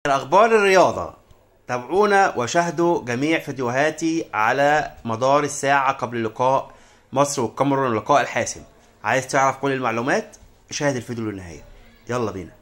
الأخبار الرياضة تابعونا وشاهدوا جميع فيديوهاتي على مدار الساعة قبل لقاء مصر والكاميرون اللقاء الحاسم عايز تعرف كل المعلومات شاهد الفيديو للنهاية يلا بينا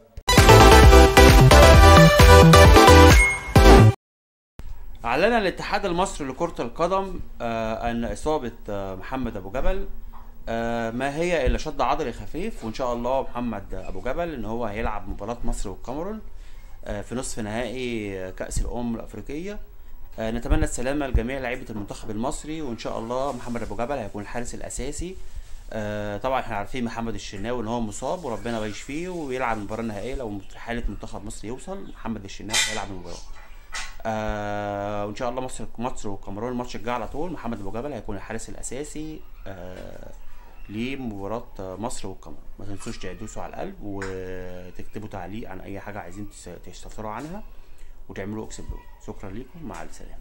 أعلن الاتحاد المصري لكرة القدم آه، أن إصابة آه، محمد أبو جبل آه، ما هي إلا شد عضلي خفيف وإن شاء الله محمد أبو جبل إن هو هيلعب مباراة مصر والكاميرون آه، في نصف نهائي كأس الأمم الأفريقية آه، نتمنى السلامة لجميع لعيبة المنتخب المصري وإن شاء الله محمد أبو جبل هيكون الحارس الأساسي آه، طبعا احنا عارفين محمد الشناوي ان هو مصاب وربنا يشفيه ويلعب المباراة النهائية لو حالة منتخب مصر يوصل محمد الشناوي هيلعب المباراة آه وان شاء الله مصر مصر والكاميرون الماتش الجاي على طول محمد ابو جبل هيكون الحارس الاساسي آه لمباراة مصر والكاميرون ما تنسوش تدوسوا على القلب وتكتبوا تعليق عن اي حاجة عايزين تس- تستفسروا عنها وتعملوا اكسبلور شكرا لكم مع السلامة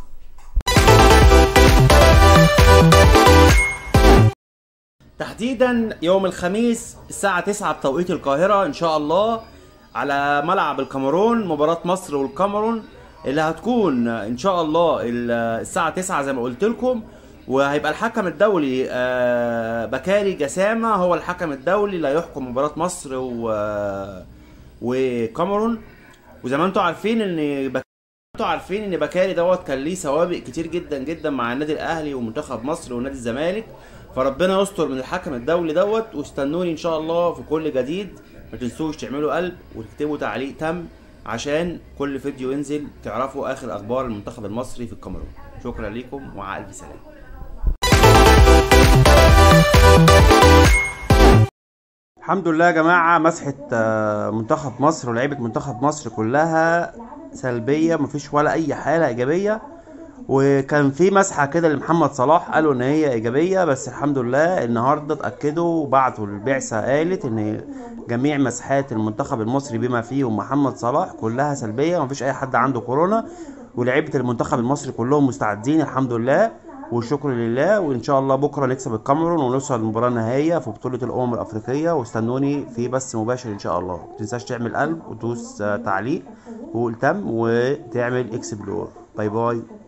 تحديدا يوم الخميس الساعة 9 بتوقيت القاهرة إن شاء الله على ملعب الكاميرون مباراة مصر والكاميرون اللي هتكون إن شاء الله ال- الساعة 9 زي ما قلت لكم وهيبقى الحكم الدولي آه، بكاري جسامة هو الحكم الدولي اللي هيحكم مباراة مصر و- وكاميرون وزي ما انتم عارفين ان بك... انتوا عارفين ان بكاري دوت كان ليه سوابق كتير جدا جدا مع النادي الاهلي ومنتخب مصر ونادي الزمالك فربنا يستر من الحكم الدولي دوت واستنوني ان شاء الله في كل جديد ما تنسوش تعملوا قلب وتكتبوا تعليق تم عشان كل فيديو ينزل تعرفوا اخر اخبار المنتخب المصري في الكاميرون شكرا لكم ومع الف سلامه الحمد لله يا جماعة مسحة آه، منتخب مصر ولاعيبة منتخب مصر كلها سلبية مفيش ولا أي حالة إيجابية وكان في مسحة كده لمحمد صلاح قالوا إن هي إيجابية بس الحمد لله النهاردة اتأكدوا وبعتوا البعثة قالت إن جميع مسحات المنتخب المصري بما فيهم محمد صلاح كلها سلبية مفيش أي حد عنده كورونا ولاعيبة المنتخب المصري كلهم مستعدين الحمد لله والشكر لله وان شاء الله بكره نكسب الكاميرون ونوصل للمباراه النهائيه في بطوله الامم الافريقيه واستنوني في بث مباشر ان شاء الله متنساش تعمل قلب وتدوس آه، تعليق وقول تم وتعمل اكسبلور باي باي